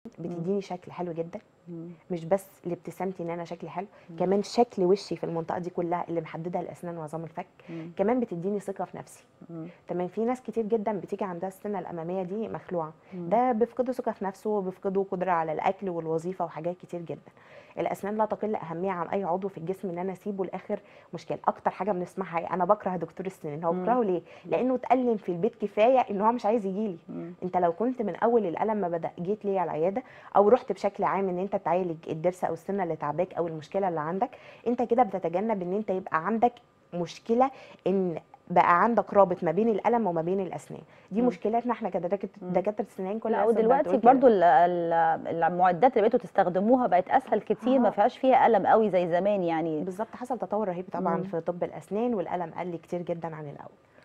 بتديني شكل حلو جدا مم. مش بس لابتسامتي ان انا شكلي حلو مم. كمان شكل وشي في المنطقه دي كلها اللي محدده الاسنان وعظام الفك مم. كمان بتديني ثقه في نفسي مم. تمام في ناس كتير جدا بتيجي عندها السنه الاماميه دي مخلوعه مم. ده بيفقدوا ثقه في نفسه وبيفقدوا قدره على الاكل والوظيفه وحاجات كتير جدا الاسنان لا تقل اهميه عن اي عضو في الجسم ان انا اسيبه لاخر مشكله اكتر حاجه بنسمعها إيه؟ انا بكره دكتور السنان هو مم. بكرهه ليه لانه اتألم في البيت كفايه ان هو مش عايز يجي لي مم. انت لو كنت من اول الالم ما بدا جيت لي على العياده او رحت بشكل عام ان انت تعالج الضرس او السنه اللي تعباك او المشكله اللي عندك انت كده بتتجنب ان انت يبقى عندك مشكله ان بقى عندك رابط ما بين الالم وما بين الاسنان دي مم. مشكلتنا احنا كدكاتره مم. دكاتره السنان كل لا أسف ودلوقتي بتقول كده. برضو ال- ال- المعدات اللي بقيتوا تستخدموها بقت اسهل كتير ما آه. فيهاش فيها الم قوي زي زمان يعني بالظبط حصل تطور رهيب طبعا مم. في طب الاسنان والالم قل كتير جدا عن الاول